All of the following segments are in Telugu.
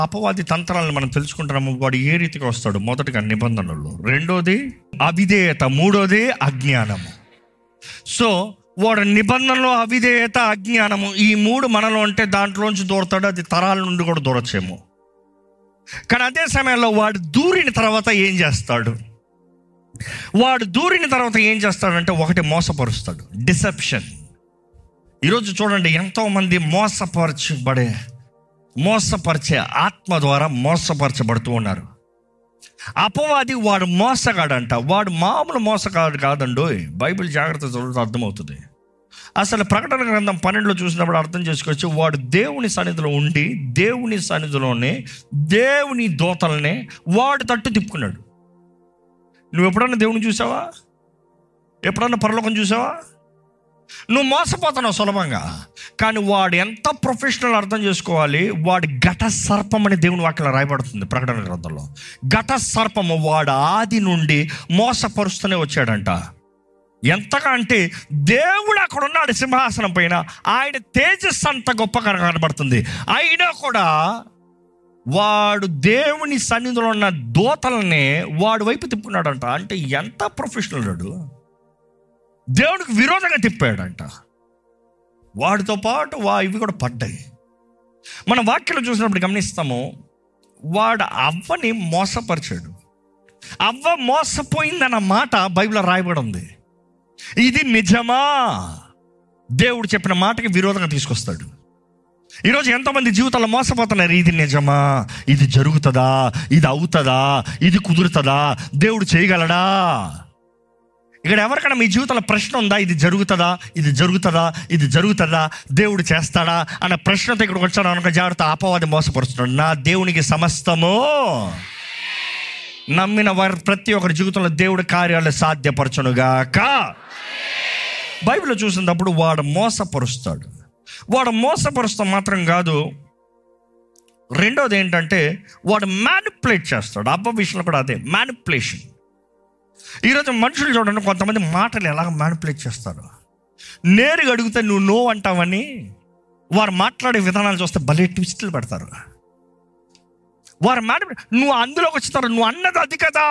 అపవాది తంత్రాలను మనం తెలుసుకుంటున్నాము వాడు ఏ రీతిగా వస్తాడు మొదటిగా నిబంధనలు రెండోది అవిధేయత మూడోది అజ్ఞానము సో వాడు నిబంధనలు అవిధేయత అజ్ఞానము ఈ మూడు మనలో ఉంటే దాంట్లోంచి దూరతాడు అది తరాల నుండి కూడా దూరచ్చేమో కానీ అదే సమయంలో వాడు దూరిన తర్వాత ఏం చేస్తాడు వాడు దూరిన తర్వాత ఏం చేస్తాడంటే ఒకటి మోసపరుస్తాడు డిసెప్షన్ ఈరోజు చూడండి ఎంతోమంది మోసపరచబడే మోసపరిచే ఆత్మ ద్వారా మోసపరచబడుతూ ఉన్నారు అపవాది వాడు మోసగాడంట వాడు మామూలు మోసగాడు కాదండు బైబిల్ జాగ్రత్త చదువుతూ అర్థమవుతుంది అసలు ప్రకటన గ్రంథం పన్నెండులో చూసినప్పుడు అర్థం చేసుకోవచ్చు వాడు దేవుని సన్నిధిలో ఉండి దేవుని సన్నిధిలోనే దేవుని దోతలనే వాడు తట్టు తిప్పుకున్నాడు నువ్వు ఎప్పుడన్నా దేవుని చూసావా ఎప్పుడన్నా పరలోకం చూసావా నువ్వు మోసపోతున్నావు సులభంగా కానీ వాడు ఎంత ప్రొఫెషనల్ అర్థం చేసుకోవాలి వాడి ఘట సర్పం అని దేవుని వాక్యం రాయబడుతుంది ప్రకటన గ్రంథంలో ఘట సర్పము వాడు ఆది నుండి మోసపరుస్తూనే వచ్చాడంట ఎంతగా అంటే దేవుడు అక్కడ ఉన్నాడు సింహాసనం పైన ఆయన తేజస్సు అంత గొప్పగా కనబడుతుంది అయినా కూడా వాడు దేవుని సన్నిధిలో ఉన్న దోతలనే వాడు వైపు తిప్పుకున్నాడంట అంటే ఎంత ప్రొఫెషనల్ వాడు దేవుడికి విరోధంగా తిప్పాడంట వాడితో పాటు వా ఇవి కూడా పడ్డాయి మన వాక్యలో చూసినప్పుడు గమనిస్తాము వాడు అవ్వని మోసపరిచాడు అవ్వ మోసపోయిందన్న మాట బైబిల్లో రాయబడి ఉంది ఇది నిజమా దేవుడు చెప్పిన మాటకి విరోధంగా తీసుకొస్తాడు ఈరోజు ఎంతమంది జీవితాల్లో మోసపోతున్నారు ఇది నిజమా ఇది జరుగుతుందా ఇది అవుతుందా ఇది కుదురుతుందా దేవుడు చేయగలడా ఇక్కడ ఎవరికైనా మీ జీవితంలో ప్రశ్న ఉందా ఇది జరుగుతుందా ఇది జరుగుతుందా ఇది జరుగుతుందా దేవుడు చేస్తాడా అన్న ప్రశ్నతో ఇక్కడికి వచ్చాడు అనుక జాగ్రత్త అపవాది మోసపరుస్తున్నాడు నా దేవునికి సమస్తము నమ్మిన వారి ప్రతి ఒక్కరి జీవితంలో దేవుడి కార్యాలు సాధ్యపరచునుగాక బైబిల్లో చూసినప్పుడు వాడు మోసపరుస్తాడు వాడు మోసపరుస్తాం మాత్రం కాదు రెండోది ఏంటంటే వాడు మ్యానిపులేట్ చేస్తాడు అబ్బ విషయంలో కూడా అదే మ్యానిపులేషన్ ఈరోజు మనుషులు చూడండి కొంతమంది మాటలు ఎలాగ మ్యానిపులేట్ చేస్తారు నేరుగా అడిగితే నువ్వు నో అంటావని వారు మాట్లాడే విధానాలు చూస్తే భలే ట్విస్టులు పెడతారు వారు మ్యానిపులే నువ్వు అందులోకి వచ్చినారు నువ్వు అన్నది అది కదా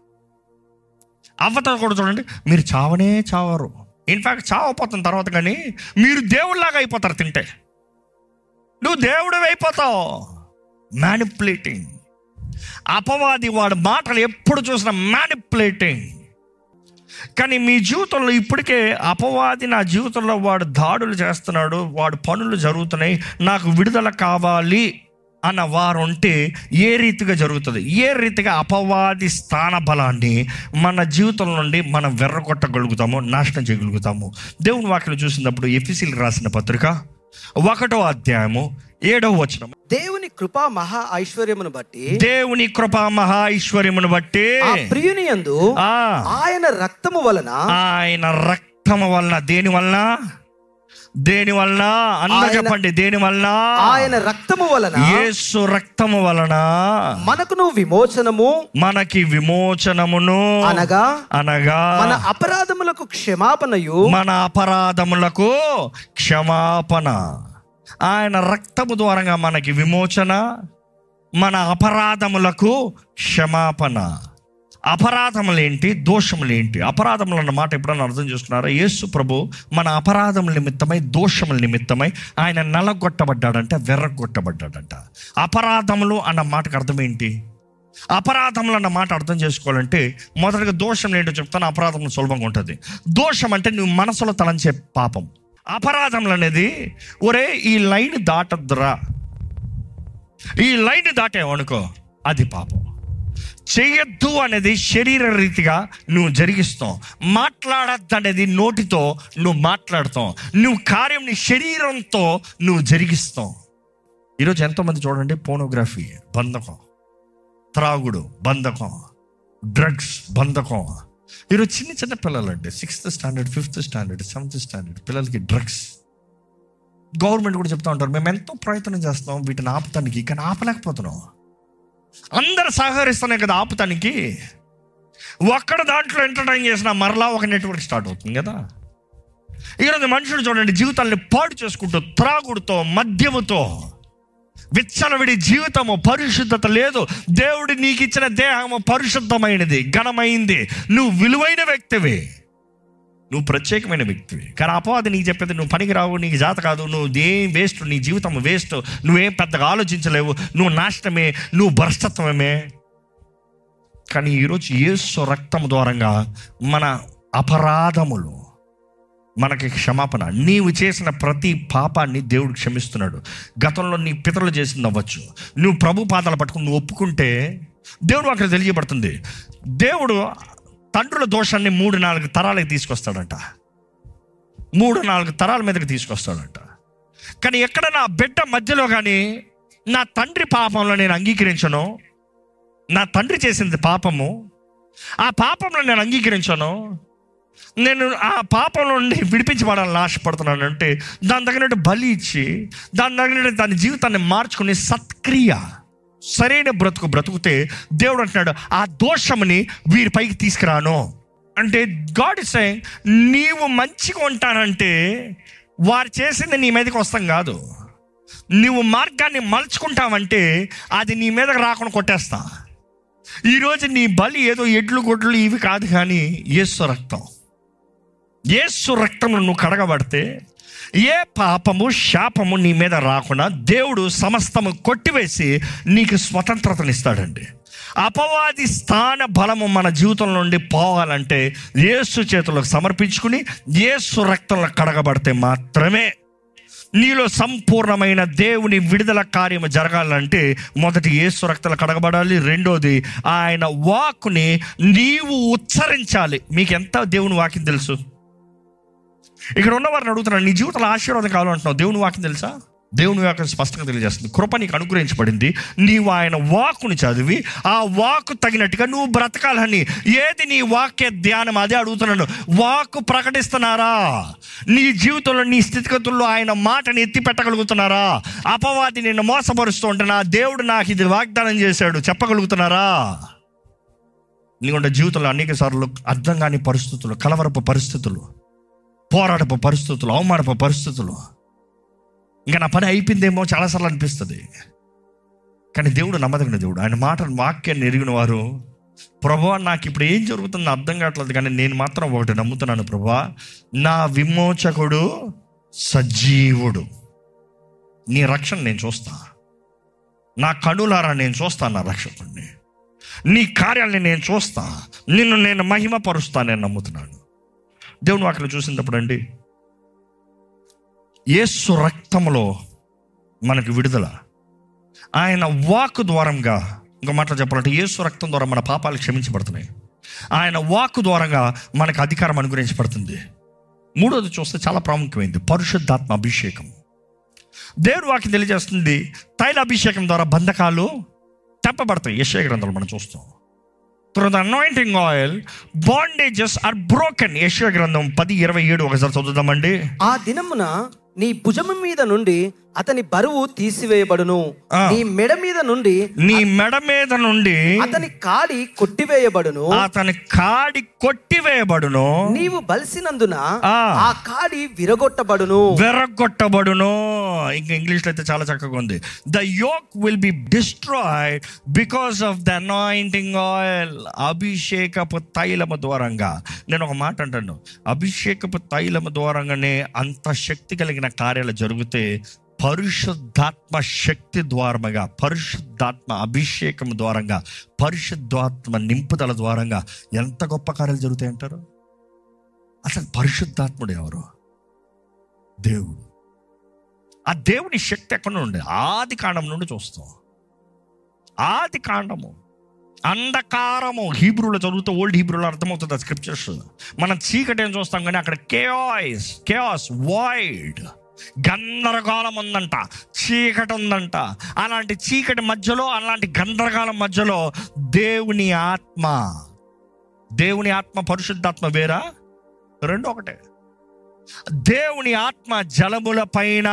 అవ్వతో కూడా చూడండి మీరు చావనే చావరు ఇన్ఫ్యాక్ట్ చావపోతున్న తర్వాత కానీ మీరు దేవుళ్ళలాగా అయిపోతారు తింటే నువ్వు దేవుడు అయిపోతావు మ్యానిపులేటింగ్ అపవాది వాడి మాటలు ఎప్పుడు చూసినా మ్యానిపులేటింగ్ కానీ మీ జీవితంలో ఇప్పటికే అపవాది నా జీవితంలో వాడు దాడులు చేస్తున్నాడు వాడు పనులు జరుగుతున్నాయి నాకు విడుదల కావాలి అన్న వారు ఉంటే ఏ రీతిగా జరుగుతుంది ఏ రీతిగా అపవాది స్థాన బలాన్ని మన జీవితం నుండి మనం వెర్రగొట్టగలుగుతాము నాశనం చేయగలుగుతాము దేవుని వాక్యం చూసినప్పుడు ఎఫిసిల్ రాసిన పత్రిక ఒకటో అధ్యాయము ఏడవ వచనం దేవుని కృపా మహా ఐశ్వర్యమును బట్టి దేవుని కృపా మహా ఐశ్వర్యమును బట్టి ఆ ప్రియుని యందు ఆ ఆయన రక్తము వలన ఆయన రక్తము వలన దేని వలన దేని వలన అందరూ ఆయన- చెప్పండి దేని వలన ఆయన రక్తము వలన యేసు రక్తము వలన మనకును విమోచనము మనకి విమోచనమును అనగా అనగా మన అపరాధములకు క్షమాపణయు మన అపరాధములకు క్షమాపణ ఆయన రక్తము ద్వారంగా మనకి విమోచన మన అపరాధములకు క్షమాపణ అపరాధములేంటి దోషములేంటి అపరాధములు అన్న మాట ఎప్పుడన్నా అర్థం చేసుకున్నారా యేసు ప్రభు మన అపరాధముల నిమిత్తమై దోషముల నిమిత్తమై ఆయన నలగొట్టబడ్డాడంట వెర్రగొట్టబడ్డాడంట అపరాధములు అన్న మాటకు అర్థం ఏంటి అపరాధములు అన్న మాట అర్థం చేసుకోవాలంటే మొదటగా దోషం ఏంటో చెప్తాను అపరాధం సులభంగా ఉంటుంది దోషం అంటే నువ్వు మనసులో తలంచే పాపం అపరాధములు అనేది ఒరే ఈ లైన్ దాటద్దురా ఈ లైన్ దాటేవనుకో అది పాపం చెయ్యొద్దు అనేది శరీర రీతిగా నువ్వు జరిగిస్తావు మాట్లాడద్దు అనేది నోటితో నువ్వు మాట్లాడతావు నువ్వు కార్యం నీ శరీరంతో నువ్వు జరిగిస్తావు ఈరోజు ఎంతోమంది చూడండి పోనోగ్రఫీ బంధకం త్రాగుడు బంధకం డ్రగ్స్ బంధకం ఈరోజు చిన్న చిన్న పిల్లలండి sixth standard fifth standard seventh standard పిల్లలకి డ్రగ్స్ గవర్నమెంట్ కూడా చెప్తా ఉంటారు మేము ఎంతో ప్రయత్నం చేస్తాం వీటిని ఆపుతానికి కానీ ఆపలేకపోతున్నాం అందరు సహకరిస్తున్నాయి కదా ఆపుతానికి ఒక్కడ దాంట్లో ఎంటర్టైన్ చేసిన మరలా ఒక నెట్వర్క్ స్టార్ట్ అవుతుంది కదా ఈరోజు మనుషులు చూడండి జీవితాన్ని పాడు చేసుకుంటూ త్రాగుడుతో మద్యముతో విచ్చలవిడి జీవితము పరిశుద్ధత లేదు దేవుడు నీకు ఇచ్చిన దేహము పరిశుద్ధమైనది ఘనమైంది నువ్వు విలువైన వ్యక్తివి నువ్వు ప్రత్యేకమైన వ్యక్తివి కానీ అపవాది నీకు చెప్పేది నువ్వు పనికి రావు నీకు జాత కాదు నువ్వు ఏం వేస్ట్ నీ జీవితం వేస్ట్ నువ్వేం పెద్దగా ఆలోచించలేవు నువ్వు నాశనమే నువ్వు భ్రష్టత్వమే కానీ ఈరోజు యేసు రక్తం ద్వారంగా మన అపరాధములు మనకి క్షమాపణ నీవు చేసిన ప్రతి పాపాన్ని దేవుడు క్షమిస్తున్నాడు గతంలో నీ పితరులు చేసింది అవ్వచ్చు నువ్వు ప్రభు పాదాలు పట్టుకుని నువ్వు ఒప్పుకుంటే దేవుడు అక్కడ తెలియబడుతుంది దేవుడు తండ్రుల దోషాన్ని మూడు నాలుగు తరాలకు తీసుకొస్తాడంట మూడు నాలుగు తరాల మీదకి తీసుకొస్తాడంట కానీ ఎక్కడ నా బిడ్డ మధ్యలో కానీ నా తండ్రి పాపంలో నేను అంగీకరించను నా తండ్రి చేసింది పాపము ఆ పాపంలో నేను అంగీకరించాను నేను ఆ పాపం నుండి విడిపించబడాలని ఆశపడుతున్నాను అంటే దాని తగినట్టు బలి ఇచ్చి దాని తగినట్టు దాని జీవితాన్ని మార్చుకుని సత్క్రియ సరైన బ్రతుకు బ్రతుకుతే దేవుడు అంటున్నాడు ఆ దోషముని వీరిపైకి తీసుకురాను అంటే గాడ్ ఇస్ సెయింగ్ నీవు మంచిగా ఉంటానంటే వారు చేసింది నీ మీదకి వస్తాం కాదు నువ్వు మార్గాన్ని మలుచుకుంటావంటే అది నీ మీదకి రాకుండా కొట్టేస్తా ఈరోజు నీ బలి ఏదో ఎడ్లు గొడ్లు ఇవి కాదు కానీ యేసు రక్తం యేసు రక్తంలో నువ్వు కడగబడితే ఏ పాపము శాపము నీ మీద రాకుండా దేవుడు సమస్తము కొట్టివేసి నీకు స్వతంత్రతనిస్తాడండి అపవాది స్థాన బలము మన జీవితం నుండి పోవాలంటే యేసు చేతులకు సమర్పించుకుని యేసు రక్తంలో కడగబడితే మాత్రమే నీలో సంపూర్ణమైన దేవుని విడుదల కార్యము జరగాలంటే మొదటి యేసు రక్తలు కడగబడాలి రెండోది ఆయన వాక్కుని నీవు ఉచ్చరించాలి మీకు ఎంత దేవుని వాక్యం తెలుసు ఇక్కడ ఉన్న వారిని అడుగుతున్నాను నీ జీవితంలో ఆశీర్వాదం కావాలంటున్నావు దేవుని వాక్యం తెలుసా దేవుని వాక్యం స్పష్టంగా తెలియజేస్తుంది కృప నీకు అనుగ్రహించబడింది నీవు ఆయన వాక్కుని చదివి ఆ వాక్కు తగినట్టుగా నువ్వు బ్రతకాలని ఏది నీ వాక్య ధ్యానం అదే అడుగుతున్నాను వాక్కు ప్రకటిస్తున్నారా నీ జీవితంలో నీ స్థితిగతుల్లో ఆయన మాటని ఎత్తి పెట్టగలుగుతున్నారా అపవాది నిన్ను మోసపరుస్తూ ఉంటే నా దేవుడు నాకు ఇది వాగ్దానం చేశాడు చెప్పగలుగుతున్నారా నీకుంటే జీవితంలో అనేక సార్లు అర్థం కాని పరిస్థితులు కలవరపు పరిస్థితులు పోరాటపు పరిస్థితులు అవమానపు పరిస్థితులు ఇంకా నా పని అయిపోయిందేమో చాలాసార్లు అనిపిస్తుంది కానీ దేవుడు నమ్మదగిన దేవుడు ఆయన మాట వాక్యాన్ని ఎరిగిన వారు ప్రభా నాకు ఇప్పుడు ఏం జరుగుతుందో అర్థం కావట్లేదు కానీ నేను మాత్రం ఒకటి నమ్ముతున్నాను ప్రభా నా విమోచకుడు సజీవుడు నీ రక్షణ నేను చూస్తా నా కనులారా నేను చూస్తాను నా రక్షకుడిని నీ కార్యాలని నేను చూస్తా నిన్ను నేను మహిమపరుస్తా నేను నమ్ముతున్నాను దేవుని వాక్యం చూసినప్పుడు అండి యేసు రక్తములో మనకు విడుదల ఆయన వాక్ ద్వారంగా ఇంకో మాటలు చెప్పాలంటే యేసు రక్తం ద్వారా మన పాపాలు క్షమించబడుతున్నాయి ఆయన వాక్ ద్వారంగా మనకు అధికారం అనుగ్రహించబడుతుంది మూడోది చూస్తే చాలా ప్రాముఖ్యమైనది పరిశుద్ధాత్మ అభిషేకం దేవుడు వాక్యం తెలియజేస్తుంది తైల అభిషేకం ద్వారా బంధకాలు తెప్పబడతాయి యశ్య గ్రంథాలు మనం చూస్తాం through the anointing oil bandages are broken యశ్వ గ్రంథం పది ఇరవై ఏడు ఒకసారి చదువుదామండి ఆ దినమున నీ భుజము మీద నుండి అతని బరువు తీసివేయబడును ఆ. నీ మెడ మీద నుండి నీ మెడ మీద నుండి అతని కాడి కొట్టివేయబడును అతని కాడి కొట్టివేయబడును నీవు బలిసినందున ఆ. ఆ కాడి విరగొట్టబడును వెరగొట్టబడును ఇంకా ఇంగ్లీష్లో అయితే చాలా చక్కగా ఉంది the yoke will be destroyed because of the anointing oil అభిషేకపు తైలము ద్వారంగా నేను ఒక మాట అంటాను అభిషేకపు తైలము ద్వారంగానే అంత శక్తి కలిగిన కార్యాలు జరిగితే పరిశుద్ధాత్మ శక్తి ద్వారముగా పరిశుద్ధాత్మ అభిషేకం ద్వారంగా పరిశుద్ధాత్మ నింపుదల ద్వారంగా ఎంత గొప్ప కార్యాలు జరుగుతాయి అంటారు అసలు పరిశుద్ధాత్ముడు ఎవరు దేవుడు ఆ దేవుని శక్తి ఎక్కడ నుండి ఆది కాండం నుండి చూస్తాం ఆది కాండము అంధకారము హీబ్రూలో చదువుతూ ఓల్డ్ హీబ్రూలో అర్థమవుతుంది ఆ స్క్రిప్చర్స్ మనం చీకటి ఏం చూస్తాం కానీ అక్కడ కేయాస్ కేయాస్ వైడ్ గందరగోళం ఉందంట చీకటి ఉందంట అలాంటి చీకటి మధ్యలో అలాంటి గందరగోళం మధ్యలో దేవుని ఆత్మ దేవుని ఆత్మ పరిశుద్ధాత్మ వేరా రెండు ఒకటే దేవుని ఆత్మ జలముల పైన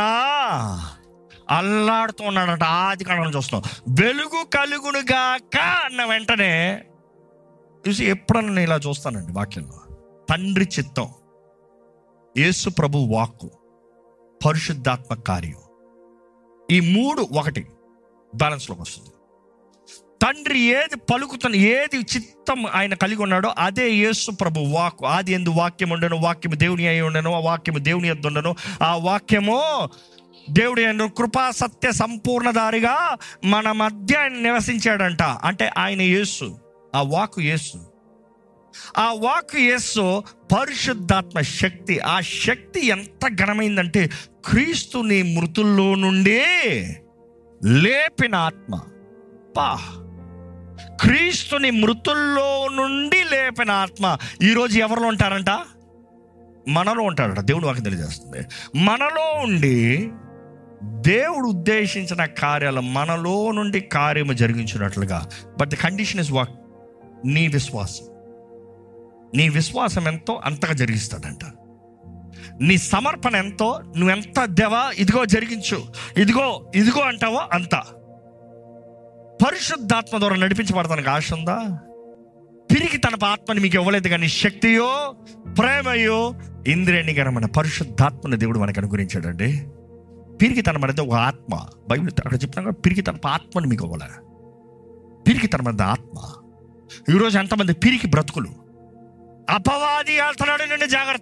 అల్లాడుతూ ఉన్నాడంట ఆది కాలంలో చూస్తున్నాం వెలుగు కలుగునుగాక అన్న వెంటనే చూసి ఎప్పుడన్నా నేను ఇలా చూస్తానండి వాక్యంలో తండ్రి చిత్తం యేసు ప్రభు వాక్కు పరిశుద్ధాత్మ కార్యం ఈ మూడు ఒకటి బ్యాలెన్స్లోకి వస్తుంది తండ్రి ఏది పలుకుతున్న ఏది చిత్తం ఆయన కలిగి ఉన్నాడో అదే యేసు ప్రభు వాక్ ఆది ఎందు వాక్యం ఉండను వాక్యము దేవుని అయి ఉండను ఆ వాక్యము దేవుని ఎద్దు ఉండను ఆ వాక్యము దేవుడి ఎందు కృపా సత్య సంపూర్ణదారిగా మన మధ్య ఆయన నివసించాడంట అంటే ఆయన యేసు ఆ వాకు యేసు ఆ వాక్ యేసు పరిశుద్ధాత్మ శక్తి ఆ శక్తి ఎంత ఘనమైందంటే క్రీస్తుని మృతుల్లో నుండి లేపిన ఆత్మ పా క్రీస్తుని మృతుల్లో నుండి లేపిన ఆత్మ ఈరోజు ఎవరిలో ఉంటారంట మనలో ఉంటాడట దేవుడు వాకి తెలియజేస్తుంది మనలో ఉండి దేవుడు ఉద్దేశించిన కార్యాలు మనలో నుండి కార్యము జరిగించినట్లుగా but the condition is walk నీ విశ్వాసం నీ విశ్వాసం ఎంతో అంతగా జరిగిస్తాడంట నీ సమర్పణ ఎంతో నువ్వెంత దేవా ఇదిగో జరిగించు ఇదిగో ఇదిగో అంటావో అంత పరిశుద్ధాత్మ ద్వారా నడిపించబడతానికి ఆశ ఉందా తిరిగి తన ఆత్మని మీకు ఇవ్వలేదు కానీ శక్తియో ప్రేమయో ఇంద్రియనికరమైన పరిశుద్ధాత్మని దేవుడు మనకు అనుగ్రహించాడండి పిరికి తన మధ్య ఒక ఆత్మ బైబిల్ అక్కడ చెప్తున్నా పిరికి తన ఆత్మని మీకు ఇవ్వలే పిరికి తన మధ్య ఆత్మ ఈరోజు ఎంతమంది పిరికి బ్రతుకులు అపవాది వెళ్తున్నాడు నుండి జాగ్రత్త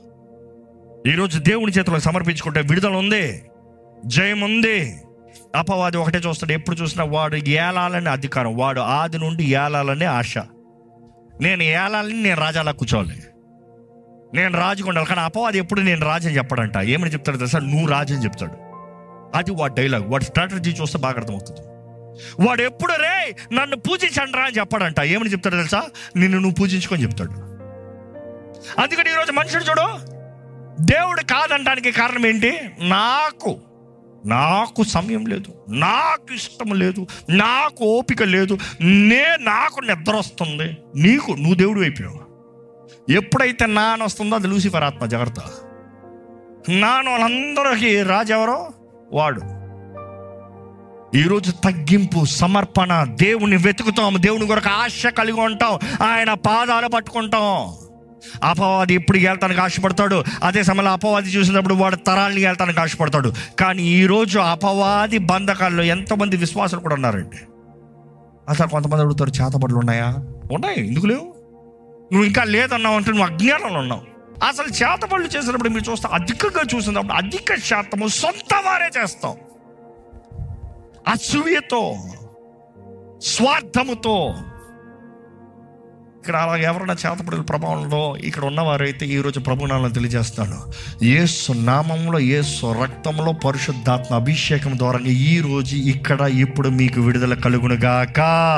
ఈరోజు దేవుని చేతిలో సమర్పించుకుంటే విడుదల ఉంది జయం ఉంది అపవాది ఒకటే చూస్తాడు ఎప్పుడు చూసినా వాడు ఏలాలని అధికారం వాడు ఆది నుండి ఏలాలని ఆశ నేను ఏలాలని నేను రాజాలా కూర్చోవాలి నేను రాజుగా ఉండాలి కానీ అపవాది ఎప్పుడు నేను రాజు అని చెప్పడంట ఏమని చెప్తాడు తెలుసా నువ్వు రాజు అని చెప్తాడు అది వాడి డైలాగ్ వాడి స్ట్రాటజీ చూస్తే బాగా అర్థమవుతుంది వాడు ఎప్పుడు రే నన్ను పూజించండి రా అని చెప్పాడంట ఏమని చెప్తాడు తెలుసా నిన్ను నువ్వు పూజించుకొని చెప్తాడు అందుకని ఈరోజు మనుషుడు చూడు దేవుడు కాదంటానికి కారణం ఏంటి నాకు నాకు సమయం లేదు నాకు ఇష్టం లేదు నాకు ఓపిక లేదు నే నాకు నిద్ర వస్తుంది నీకు నువ్వు దేవుడు అయిపోయావు ఎప్పుడైతే నాన్న వస్తుందో అది లూసిఫర్ ఆత్మ జాగ్రత్త నాన్న వాళ్ళందరికీ రాజు ఎవరో వాడు ఈరోజు తగ్గింపు సమర్పణ దేవుని వెతుకుతాం దేవుని కొరకు ఆశ కలిగి ఉంటాం ఆయన పాదాలు పట్టుకుంటాం అపవాది ఎప్పుడు వెళ్తానికి ఆశపడతాడు అదే సమయంలో అపవాది చూసినప్పుడు వాడు తరాలని వెళ్తానికి ఆశపడతాడు కానీ ఈరోజు అపవాది బంధకాల్లో ఎంతమంది విశ్వాసాలు కూడా ఉన్నారండి అసలు కొంతమంది అడుగుతారు చేతబడులు ఉన్నాయా ఉన్నాయి ఎందుకు లేవు నువ్వు ఇంకా లేదన్నావు అంటే నువ్వు అజ్ఞానంలో ఉన్నావు అసలు చేతబడులు చేసినప్పుడు మీరు చూస్తే అధికంగా చూసినప్పుడు అధిక శాతము సొంత వారే చేస్తాం అసూయతో స్వార్థముతో ఇక్కడ అలా ఎవరైనా చేతపడిన ప్రభావంలో ఇక్కడ ఉన్నవారైతే ఈరోజు ప్రభునాలను తెలియజేస్తాను ఏసు నామంలో ఏసు రక్తంలో పరిశుద్ధాత్మ అభిషేకం ద్వారా ఈ రోజు ఇక్కడ ఇప్పుడు మీకు విడుదల కలుగునుగాక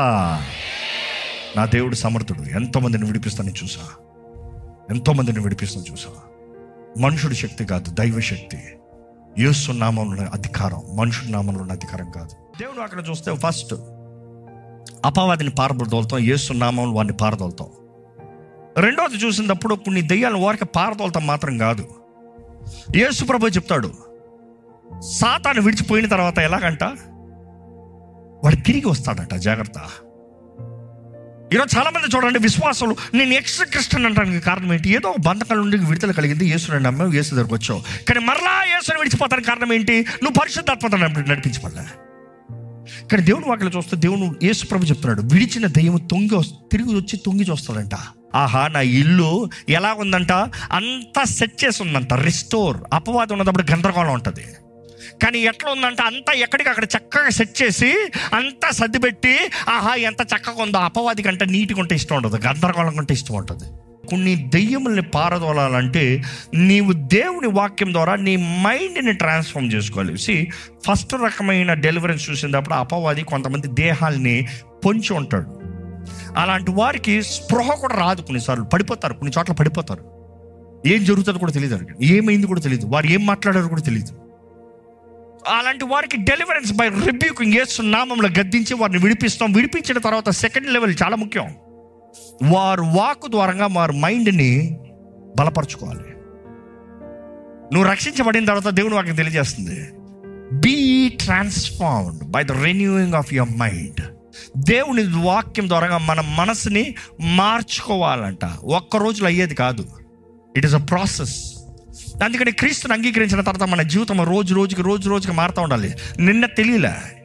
నా దేవుడు సమర్థుడు ఎంతోమందిని విడిపిస్తాను చూసా ఎంతోమందిని విడిపిస్తాను చూసా మనుషుడి శక్తి కాదు దైవ శక్తి యేసు నామంలో ఉన్న అధికారం మనుషుడి నామంలో ఉన్న అధికారం కాదు దేవుడు అక్కడ చూస్తే ఫస్ట్ అపవాదిని పారదోలుతాం యేసు నామంలో వాడిని పారదోలుతాం రెండోది చూసినప్పుడు కొన్ని దెయ్యాలను వారికి పారదోలుతాం మాత్రం కాదు యేసు ప్రభు చెప్తాడు సాతాను విడిచిపోయిన తర్వాత ఎలాగంట వాడు తిరిగి వస్తాడట జాగ్రత్త ఈరోజు చాలా మంది చూడండి విశ్వాసాలు నేను ఎక్స్ట్రా క్రిస్టియన్ అంటానికి కారణం ఏంటి ఏదో ఒక బంధకాల నుండి విడుదల కలిగింది యేసుని నమ్మావు యేసు దగ్గరకు వచ్చావు కానీ మరలా యేసుని విడిచిపోతానికి కారణం ఏంటి నువ్వు పరిశుద్ధాత్మత నడిపించబడలే కానీ దేవుని వాటిలో చూస్తే దేవుడు యేసు ప్రభు చెప్తున్నాడు విడిచిన దయ్యం తొంగి వస్- తిరిగి వచ్చి తొంగి చూస్తాడంట ఆహా నా ఇల్లు ఎలా ఉందంట అంతా సెట్ చేసి ఉందంట రిస్టోర్ అపవాదం ఉన్నప్పుడు గందరగోళం ఉంటుంది కానీ ఎట్లా ఉందంటే అంతా ఎక్కడికి అక్కడ చక్కగా సెట్ చేసి అంతా సర్దిపెట్టి ఆహా ఎంత చక్కగా ఉందో అపవాది కంటే నీట్గా ఉంటే ఇష్టం ఉండదు గందరగోళం కంటే ఇష్టం ఉంటుంది కొన్ని దెయ్యముల్ని పారదోలాలంటే నీవు దేవుని వాక్యం ద్వారా నీ మైండ్ని ట్రాన్స్ఫార్మ్ చేసుకోవాలి సి ఫస్ట్ రకమైన డెలివరెన్స్ చూసినప్పుడు అపవాది కొంతమంది దేహాల్ని పొంచి ఉంటాడు అలాంటి వారికి స్పృహ కూడా రాదు కొన్నిసార్లు పడిపోతారు కొన్ని చోట్ల పడిపోతారు ఏం జరుగుతుందో కూడా తెలియదు వారికి. ఏమైంది కూడా తెలియదు వారు ఏం మాట్లాడారో కూడా తెలియదు అలాంటి వారికి డెలివరెన్స్ బై రిబ్యూకింగ్ యేసు నామంలో గద్దించి వారిని విడిపిస్తాం విడిపించిన తర్వాత సెకండ్ లెవెల్ చాలా ముఖ్యం వారు వాక్ ద్వారంగా వారి మైండ్ని బలపరచుకోవాలి నువ్వు రక్షించబడిన తర్వాత దేవుని వాక్యం తెలియజేస్తుంది be transformed by the renewing of your mind దేవుని వాక్యం ద్వారా మన మనసుని మార్చుకోవాలంట ఒక్క రోజులో అయ్యేది కాదు ఇట్ ఈస్ అ ప్రాసెస్ అందుకని క్రీస్తుని అంగీకరించిన తర్వాత మన జీవితం రోజు రోజుకి రోజు రోజుకి మారుతూ ఉండాలి నిన్న తెలియలే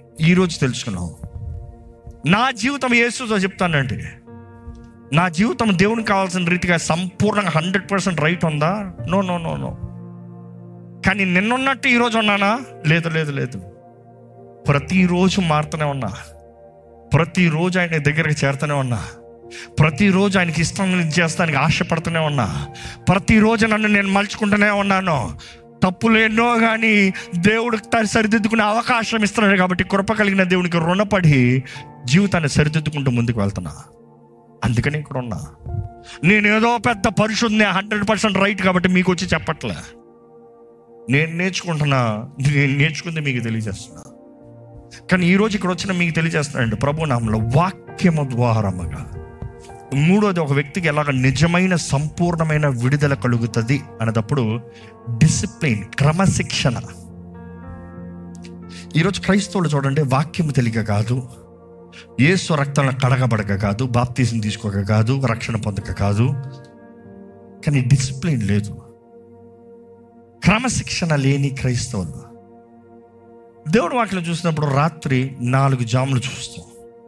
ఈరోజు తెలుసుకున్నావు నా జీవితం యేసుతో చెప్తానండి నా జీవితం దేవునికి కావాల్సిన రీతిగా సంపూర్ణంగా హండ్రెడ్ పర్సెంట్ రైట్ ఉందా నో నో నో నో కానీ నిన్నున్నట్టు ఈరోజు ఉన్నానా లేదు లేదు లేదు ప్రతిరోజు మారుతూనే ఉన్నా ప్రతిరోజు ఆయన దగ్గరికి చేరుతూనే ఉన్నా ప్రతిరోజు ఆయనకి ఇష్టం చేస్తానికి ఆశపడుతూనే ఉన్నా ప్రతిరోజు నన్ను నేను మలుచుకుంటూనే ఉన్నాను తప్పులు ఎన్నో కానీ దేవుడికి త- సరిదిద్దుకునే అవకాశం ఇస్తున్నాడు కాబట్టి కృప కలిగిన దేవునికి రుణపడి జీవితాన్ని సరిదిద్దుకుంటూ ముందుకు వెళ్తున్నా అందుకని ఇక్కడ ఉన్నా నేను ఏదో పెద్ద పరిశుద్ధి హండ్రెడ్ పర్సెంట్ రైట్ కాబట్టి మీకు వచ్చి చెప్పట్లే నేను నేర్చుకుంటున్నా నేను నేర్చుకుంది మీకు తెలియజేస్తున్నా కానీ ఈరోజు ఇక్కడ వచ్చిన మీకు తెలియజేస్తున్నానండి ప్రభు నామంలో వాక్యము ద్వారముగా మూడోది ఒక వ్యక్తికి ఎలాగ నిజమైన సంపూర్ణమైన విడుదల కలుగుతుంది అనేటప్పుడు డిసిప్లిన్ క్రమశిక్షణ ఈరోజు క్రైస్తవులు చూడండి వాక్యము తెలియక కాదు ఏసు రక్తంలో కడగబడక కాదు బాప్తీసం తీసుకోక కాదు రక్షణ పొందక కాదు కానీ డిసిప్లిన్ లేదు క్రమశిక్షణ లేని క్రైస్తవులు దేవుడు వాక్యం చూసినప్పుడు రాత్రి నాలుగు జాములు చూస్తాం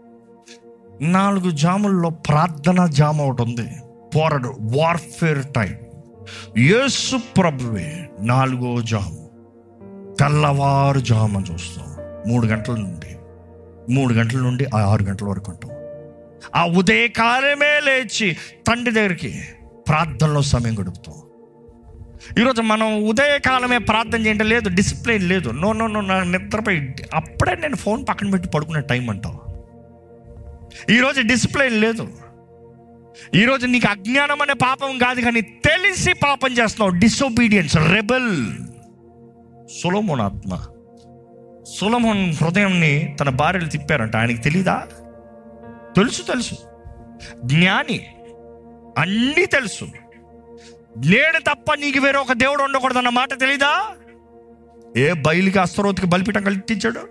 నాలుగు జాముల్లో ప్రార్థన జామ ఒకటి ఉంది పోరాడు వార్ఫేర్ టైం యేసు ప్రభువే నాలుగో జాము తెల్లవారు జాము అని చూస్తాం మూడు గంటల నుండి మూడు గంటల నుండి ఆ ఆరు గంటల వరకు ఉంటాం ఆ ఉదయకాలమే లేచి తండ్రి దగ్గరికి ప్రార్థనలో సమయం గడుపుతాం ఈరోజు మనం ఉదయకాలమే ప్రార్థన చేయడం లేదు డిసిప్లిన్ లేదు నో నో నో నా నిద్రపై అప్పుడే నేను ఫోన్ పక్కన పెట్టి పడుకునే టైం అంటావు ఈరోజు డిసిప్లిన్ లేదు ఈరోజు నీకు అజ్ఞానం అనే పాపం కాదు కానీ తెలిసి పాపం చేస్తున్నావు డిసొబీడియన్స్ రెబల్ సులమోన్ ఆత్మ సులమోన్ హృదయంని తన భార్యలు తిప్పారంట ఆయనకి తెలీదా తెలుసు తెలుసు జ్ఞాని అన్నీ తెలుసు నేను తప్ప నీకు వేరే ఒక దేవుడు ఉండకూడదు అన్న మాట తెలీదా ఏ బయలుకి అస్తరోతికి బలిపీఠం కల్పించాడు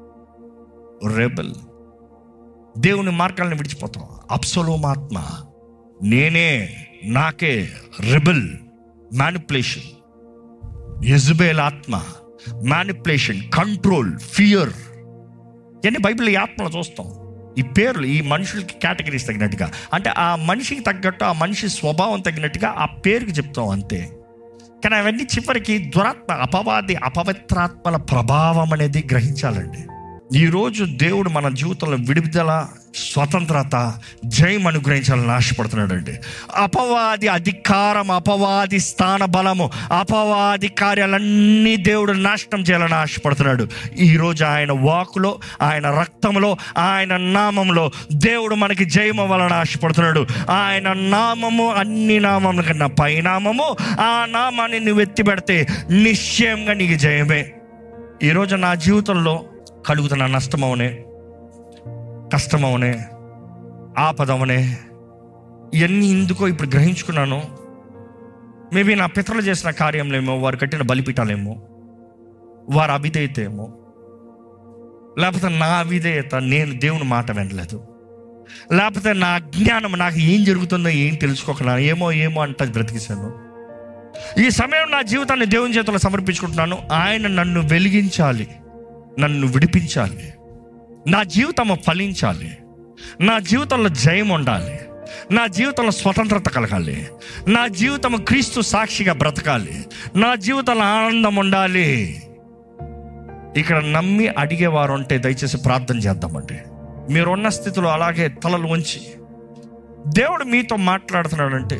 రెబల్ దేవుని మార్గాలను విడిచిపోతాం అప్సలోమాత్మ నేనే నాకే రెబల్ మ్యానిపులేషన్ యజుబేల్ ఆత్మ మ్యానిపులేషన్ కంట్రోల్ ఫియర్ ఇవన్నీ బైబిల్ ఈ ఆత్మలో చూస్తాం ఈ పేర్లు ఈ మనుషులకి కేటగిరీస్ తగినట్టుగా అంటే ఆ మనిషికి తగ్గట్టు ఆ మనిషి స్వభావం తగినట్టుగా ఆ పేరుకి చెప్తాం అంతే కానీ అవన్నీ చివరికి దురాత్మ అపవాది అపవిత్రాత్మల ప్రభావం అనేది గ్రహించాలండి ఈరోజు దేవుడు మన జీవితంలో విడుదల స్వతంత్రత జయం అనుగ్రహించాలని ఆశపడుతున్నాడండి అపవాది అధికారం అపవాది స్థాన బలము అపవాది కార్యాలన్నీ దేవుడు నాశనం చేయాలని ఆశపడుతున్నాడు ఈరోజు ఆయన వాకులో ఆయన రక్తంలో ఆయన నామంలో దేవుడు మనకి జయం అవ్వాలని ఆశపడుతున్నాడు ఆయన నామము అన్ని నామముల కన్నా పైనామము ఆ నామాన్ని నువ్వు ఎత్తి పెడితే నిశ్చయంగా నీకు జయమే ఈరోజు నా జీవితంలో కలుగుతున్న నష్టమవనే కష్టమవనే ఆపదవనే ఇవన్నీ ఎందుకో ఇప్పుడు గ్రహించుకున్నాను మేబీ నా పితరులు చేసిన కార్యంలేమో వారు కట్టిన బలిపీఠాలేమో వారి అవిధేయత ఏమో లేకపోతే నా అవిధేయత నేను దేవుని మాట వినలేదు లేకపోతే నా అజ్ఞానం నాకు ఏం జరుగుతుందో ఏం తెలుసుకోకుండా ఏమో ఏమో అంట బ్రతికిశాను ఈ సమయం నా జీవితాన్ని దేవుని చేతుల్లో సమర్పించుకుంటున్నాను ఆయన నన్ను వెలిగించాలి నన్ను విడిపించాలి నా జీవితం ఫలించాలి నా జీవితంలో జయం ఉండాలి నా జీవితంలో స్వతంత్రత కలగాలి నా జీవితం క్రీస్తు సాక్షిగా బ్రతకాలి నా జీవితంలో ఆనందం ఉండాలి ఇక్కడ నమ్మి అడిగేవారు ఉంటే దయచేసి ప్రార్థన చేద్దామండి మీరున్న స్థితిలో అలాగే తలలు ఉంచి దేవుడు మీతో మాట్లాడుతున్నాడంటే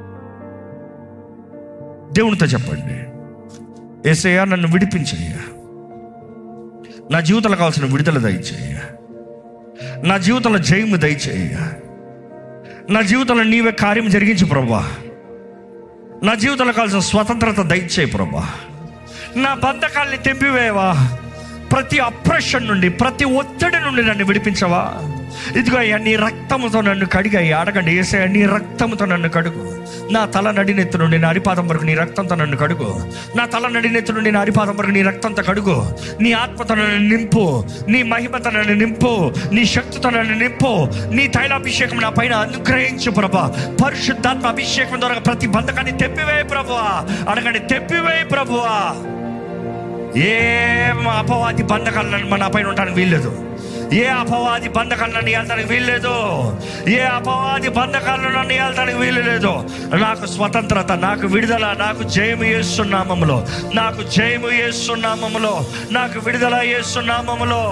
దేవునితో చెప్పండి ఏసయ్యా నన్ను విడిపించయ్యా నా జీవితంలో కావాల్సిన విడుదల దయచేయ నా జీవితంలో జయము దయచేయ నా జీవితంలో నీవే కార్యం జరిగించు ప్రభా నా జీవితంలో కావాల్సిన స్వతంత్రత దయచేయి ప్రభా నా బంధకాల్ని తెంపివేవా ప్రతి అప్రెషన్ నుండి ప్రతి ఒత్తిడి నుండి నన్ను విడిపించవా ఇదిగో అయ్యా నీ రక్తముతో నన్ను కడిగాయి అడగండి ఏసయ్యా నీ రక్తముతో నన్ను కడుగు నా తల నడినెత్తు నుండి నా అరిపాదం వరకు నీ రక్తంతో నన్ను కడుగు నా తల నడినెత్తు నుండి నా అరిపాదం వరకు నీ రక్తంతో కడుగు నీ ఆత్మతో నన్ను నింపు నీ మహిమతో నన్ను నింపు నీ శక్తితో నన్ను నింపు నీ తైలాభిషేకం నా పైన అనుగ్రహించు ప్రభా పరిశుద్ధాత్మ అభిషేకం ద్వారా ప్రతి బంధకాన్ని తెప్పివేయి ప్రభువా అడగండి తెప్పివేయి ప్రభువా ఏ అపవాది బంధకాలను మన పైన ఉండడానికి వీల్లేదు ఏ అపవాది బంధకాలను నన్ను వెళ్తానికి వీల్లేదు ఏ అపవాది బంధకాలను నన్ను వెళ్తానికి వీలు లేదు నాకు స్వతంత్రత నాకు విడుదల నాకు జయము చేస్తున్నామములో నాకు జయము చేస్తున్నామములో నాకు విడుదల చేస్తున్నామములో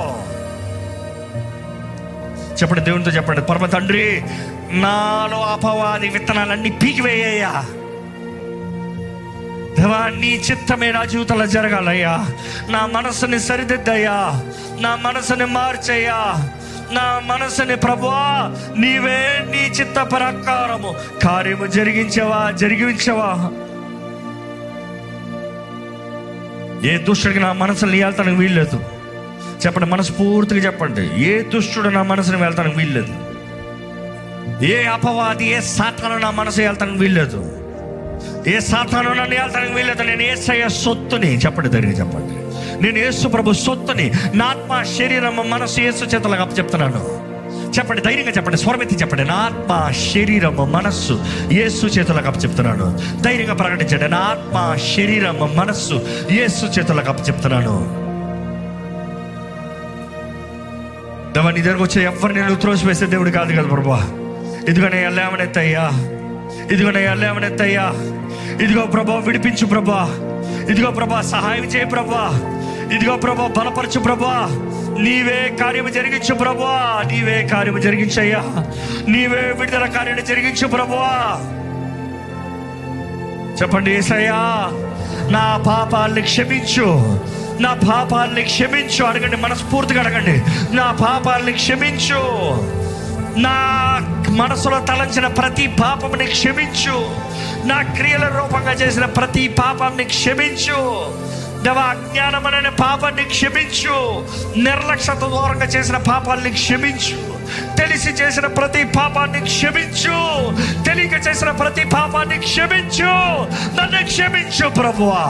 చెప్పండి దేవునితో చెప్పండి పరమ తండ్రి నాలో అపవాది విత్తనాలన్నీ పీకివేయ్యా దేవా నీ చిత్తమే నా జీవితంలో జరగాలయ్యా నా మనసుని సరిదిద్దయ్యా నా మనసుని మార్చయ్యా నా మనసుని ప్రభువా నీవే నీ చిత్త ప్రకారము కార్యము జరిగించవా జరిగించవా ఏ దుష్టుడికి నా మనసుని వెళ్తానికి వీల్లేదు చెప్పండి మనస్ఫూర్తిగా చెప్పండి ఏ దుష్టుడు నా మనసుని వెళ్తానికి వీల్లేదు ఏ అపవాది ఏ సాతాను నా మనసు వెళ్తానికి వీల్లేదు ఏ సాతాను నన్ను వెళ్తానికి వీల్లేదు నేను ఏసయ్య సొత్తుని చెప్పండి ధైర్యం చెప్పండి నేను యేసు ప్రభు సొత్తుని నా ఆత్మ శరీరం మనసు యేసు చేతులకు అప్పు చెప్తున్నాను చెప్పండి ధైర్యంగా చెప్పండి స్వరమెత్తి చెప్పండి నా ఆత్మ శరీరము మనస్సు యేసు చేతులకు అప్పు చెప్తున్నాను ధైర్యంగా ప్రకటించండి నా ఆత్మ శరీరము మనస్సు యేసు చేతులకు అప్పు చెప్తున్నాను దేవా నీ దగ్గరకు వచ్చే ఎవరిని నువ్వు త్రోసివేసే దేవుడు కాదు కదా ప్రభా ఇదిగో నేను లేవనెత్తయ్యా ఇదిగో నేను లేవనెత్తయ్యా ఇదిగో ప్రభా విడిపించు ప్రభా ఇదిగో ప్రభా సహాయం చేయి ప్రభా ఇదిగో ప్రభా బలపరచు ప్రభా నీవే కార్యము జరిగించు ప్రభా నీవే కార్యము జరిగించయ్యా నీవే విడుదల కార్యాన్ని జరిగించు ప్రభా చెప్పండి ఏసయ్యా నా పాపాల్ని క్షమించు నా పాపాల్ని క్షమించు అడగండి మనస్ఫూర్తిగా అడగండి నా పాపాల్ని క్షమించు నా మనసులో తలంచిన ప్రతి పాపముని క్షమించు నా క్రియల రూపంగా చేసిన ప్రతి పాపాన్ని క్షమించు దేవా అజ్ఞానమనే పాపాన్ని క్షమించు నిర్లక్ష్యత దూరంగా చేసిన పాపాన్ని క్షమించు తెలిసి చేసిన ప్రతి పాపాన్ని క్షమించు తెలియక చేసిన ప్రతి పాపాన్ని క్షమించు నన్ను క్షమించు ప్రభువా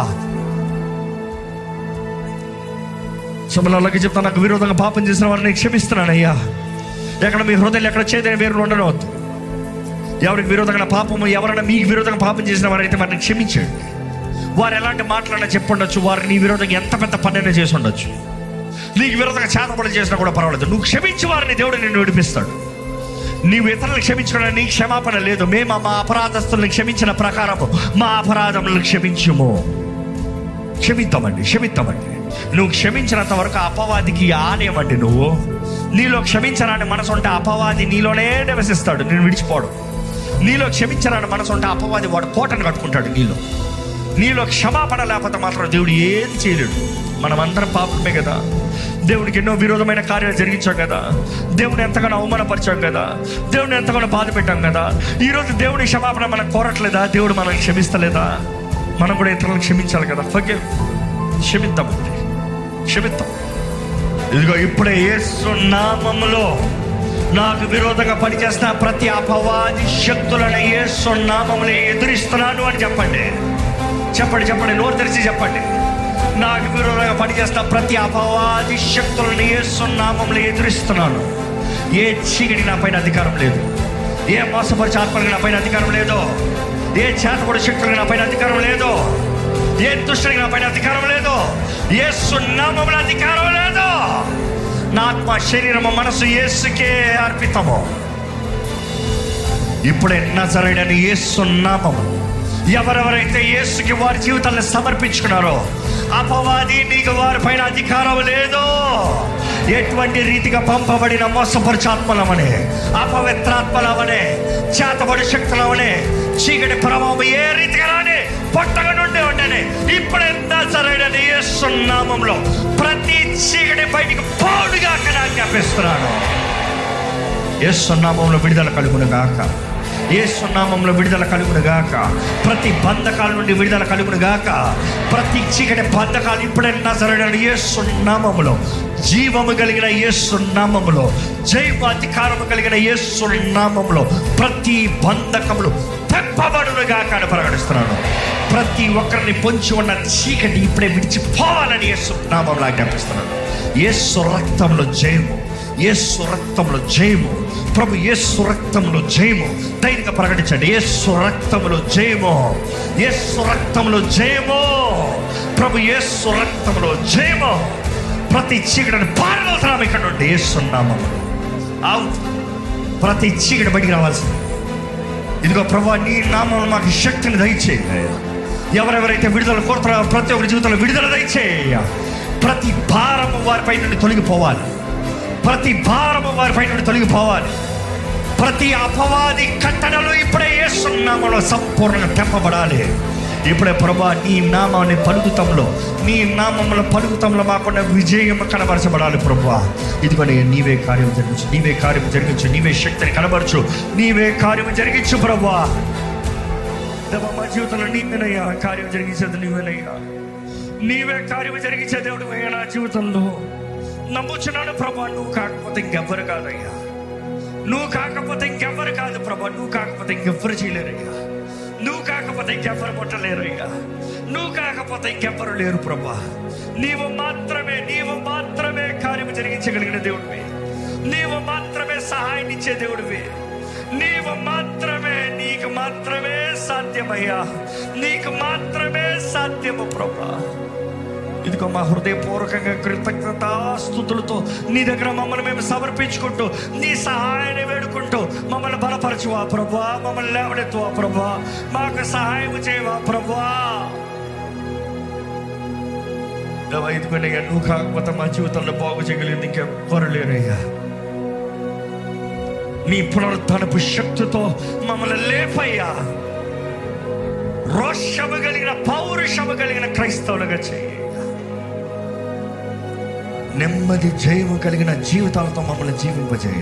సమలాలకి చెప్తా నాకు విరోధంగా పాపం చేసిన వారిని క్షమిస్తున్నానయ్యా ఎక్కడ మీ హృదయం ఎక్కడ చేదని వేరు ఉండనవద్దు ఎవరికి విరోధంగా పాపము ఎవరైనా మీకు విరోధంగా పాపం చేసిన వారైతే వారిని క్షమించండి వారు ఎలాంటి మాటలైనా చెప్పుండొచ్చు వారు నీ విరోధంగా ఎంత పెద్ద పనైనా చేసి ఉండొచ్చు నీకు విరోధంగా చేతపడి చేసినా కూడా పర్వాలేదు నువ్వు క్షమించి వారిని దేవుడు నిన్ను విడిపిస్తాడు నీవు ఇతరులను క్షమించడం నీ క్షమాపణ లేదు మేము మా అపరాధస్తులను క్షమించిన ప్రకారము మా అపరాధములను క్షమించుము క్షమిద్దామండి క్షమిద్దామండి నువ్వు క్షమించినంత వరకు అపవాదికి ఆలయమండి నువ్వు నీలో క్షమించరాని మనసు ఉంటే అపవాది నీలోనే నివసిస్తాడు నేను విడిచిపోడు నీలో క్షమించరాని మనసు ఉంటే అపవాది వాడు కోటను కట్టుకుంటాడు నీలో నీలో క్షమాపణ లేకపోతే మాత్రం దేవుడు ఏది చేయలేడు మనమందరం పాపమే కదా దేవునికి ఎన్నో విరోధమైన కార్యాలు జరిగించాం కదా దేవుని ఎంతగానో అవమానపరిచాం కదా దేవుని ఎంతగానో బాధ పెట్టాం కదా ఈరోజు దేవుని క్షమాపణ మనం కోరట్లేదా దేవుడు మనల్ని క్షమిస్తలేదా మనం కూడా ఇతరులను క్షమించాలి కదా ఫర్గివ్ క్షమిద్దామండి క్షమిద్దాం ఇదిగో ఇప్పుడే యేసు నామములో నాకు విరోధంగా పనిచేస్తున్న ప్రతి అపవాది శక్తులను యేసు నామములో ఎదురిస్తున్నాను అని చెప్పండి చెప్పండి చెప్పండి నోరు తెరిచి చెప్పండి నాకు విరోధంగా పనిచేస్తున్న ప్రతి అపవాది శక్తులను యేసు నామములో ఎదురిస్తున్నాను ఏ చీకటి నా పైన అధికారం లేదు ఏ మోసపరిచే ఆత్మలకు నా పైన అధికారం లేదు ఏ చేతపడి శక్తులకు నా పైన అధికారం లేదు ఏ దుష్టునికి నా పైన అధికారం లేదు ఏ సున్నామముల అధికారం లేదు నా ఆత్మ శరీరము మనసు యేసుకే అర్పితము ఇప్పుడే నజరైడని యేసు నామము ఎవరెవరైతే యేసుకి వారి జీవితాలను సమర్పించుకున్నారో అపవాది నీకు వారి పైన అధికారం లేదు ఎటువంటి రీతిగా పంపబడిన మోసపరిచాత్మలమనే అపవిత్రాత్మలమనే చేతబడి శక్తులమనే చీకటి ప్రభావం ఏ రీతిగా రాని పొట్టగా నుండి ఉండని ఇప్పుడే నజరైడని యేసు నామంలో ప్రతి చీకటి బయటికి పోడుగా అక్కడ జ్ఞాపిస్తున్నాను యేసు నామంలో విడుదల కలుగును గాక యేసు నామంలో విడుదల కలుగును గాక ప్రతి బంధకాల నుండి విడుదల కలుగును గాక ప్రతి చీకటి బంధకాలు ఇప్పుడే నజరడని యేసు నామములో జీవము కలిగిన యేసు నామములో జైవ అధికారము కలిగిన యేసు నామములో ప్రతి బంధకములు తెప్పబడును గాక అని ప్రకటిస్తున్నాను ప్రతి ఒక్కరిని పొంచి ఉన్న చీకటి ఇప్పుడే విడిచిపోవాలని యేసు నామంలో ఆజ్ఞాపిస్తున్నాను యేసు రక్తంలో జయము యేసు రక్తంలో జయము ప్రభు యేసు రక్తంలో జయము ధైర్యంగా ప్రకటించండి యేసు రక్తంలో జయము యేసు రక్తంలో జయము ప్రభు యేసు రక్తంలో జయము ప్రతి చీకటిని పారవలసిన ఇక్కడ నుండి వేస్తున్నాము అవుట్ ప్రతి చీకటి బయటికి రావాల్సింది ఇదిగో ప్రభా నీ నామం మాకు శక్తిని దయచేయ ఎవరెవరైతే విడుదల కోరుతారో ప్రతి ఒక్కరి జీవితంలో విడుదల దయచేయ ప్రతి భారము వారిపై నుండి తొలగిపోవాలి ప్రతి భారము వారిపై నుండి తొలగిపోవాలి ప్రతి అపవాది కట్టడలు ఇప్పుడే వేస్తున్నామలో సంపూర్ణంగా తెంపబడాలి ఇప్పుడే ప్రభా నీ నామాన్ని పలుకుతంలో నీ నామంలో పలుకుతంలో మాకున్న విజయం కనబరచబడాలి ప్రభా ఇదిగోనే నీవే కార్యం జరిగించు నీవే కార్యం జరిగించు నీవే శక్తిని కనబరచు నీవే కార్యం జరిగించు ప్రభా దేవా, మా జీవితంలో నీవేనయ్యా కార్యం జరిగించేది నీవేనయ్యా నీవే కార్యం జరిగించే దేవుడు నా జీవితంలో నమ్ముచున్నాను ప్రభా నువ్వు కాకపోతే ఇంకెవ్వరు కాదయ్యా నువ్వు కాకపోతే ఇంకెవ్వరు కాదు ప్రభా నువ్వు కాకపోతే ఇంకెవ్వరు చేయలేరయ్యా నువ్వు కాకపోతే ఇంకెవ్వరు ముట్టలేరయ్యా నువ్వు కాకపోతే ఇంకెవ్వరు లేరు ప్రభా నీవు మాత్రమే నీవు మాత్రమే కార్యం జరిగించగలిగిన దేవుడివి నీవు మాత్రమే సహాయం ఇచ్చే దేవుడివి నీవు మాత్రమే నీకు మాత్రమే సాధ్యమయ్యా నీకు మాత్రమే సాధ్యము ప్రభా ఇదిగో మా హృదయపూర్వకంగా కృతజ్ఞతాస్తుతులతో నీ దగ్గర మమ్మల్ని మేము సమర్పించుకుంటూ నీ సహాయాన్ని వేడుకుంటూ మమ్మల్ని బలపరచువా ప్రభా మమ్మల్ని లేవనెత్తువా ప్రభా మాకు సహాయం చేయవా ప్రభా దేవా, ఇదిగోనయ్యా నువ్వు కాకపోతే మా జీవితంలో బాగు చేయగలిగింది ఇంకెవ్వరు లేరయ్యా నీ పునరుద్ధరణపు శక్తితో మమ్మల్ని లేపయ్యా రోషము కలిగిన పౌరుషము కలిగిన క్రైస్తవులుగా చేయ నెమ్మది జయము కలిగిన జీవితాలతో మమ్మల్ని జీవింపజేయ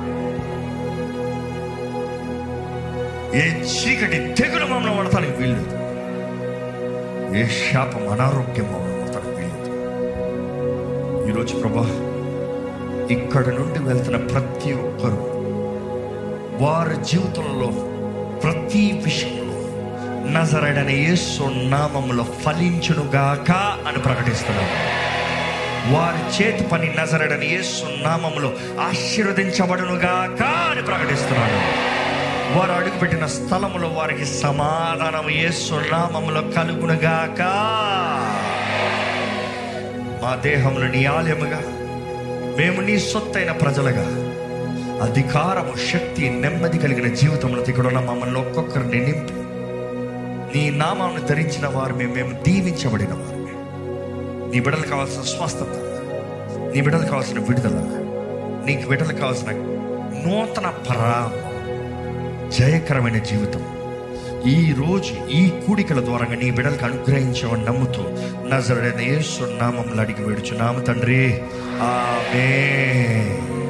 ఏ చీకటి తెగులు మమ్మల్ని పడతానికి వీల్లేదు ఏ శాపం అనారోగ్యం మమ్మల్ని పడతానికి వీల్లేదు ఈరోజు ప్రభా ఇక్కడ నుండి వెళ్తున్న ప్రతి ఒక్కరూ వారి జీవితంలో ప్రతి విషయంలో నజరడని యేసు నామములో ఫలించునుగాక అని ప్రకటిస్తున్నాను వారి చేతి పని నజరడని యేసు నామములో ఆశీర్వదించబడునుగాక అని ప్రకటిస్తున్నాను వారు అడుగుపెట్టిన స్థలములో వారికి సమాధానం యేసు నామములో కలుగునుగాక మా దేహంలో నీ ఆలయముగా మేము నీ సొత్తైన ప్రజలుగా అధికారము శక్తి నెమ్మది కలిగిన జీవితంలో ఇక్కడ ఉన్న మమ్మల్ని ఒక్కొక్కరిని నింపి నీ నామాన్ని ధరించిన వారు మేము మేము దీవించబడిన వారు నీ బిడ్డలు కావాల్సిన స్వస్థత నీ బిడ్డలు కావాల్సిన విడుదల నీకు బిడ్డలు కావాల్సిన నూతన పరామ జయకరమైన జీవితం ఈ రోజు ఈ కూడికల ద్వారా నీ బిడ్డలకు అనుగ్రహించమని నమ్ముతూ నజరుడైన యేసు నామంలో అడిగి వేడుచున్నాము తండ్రి ఆమె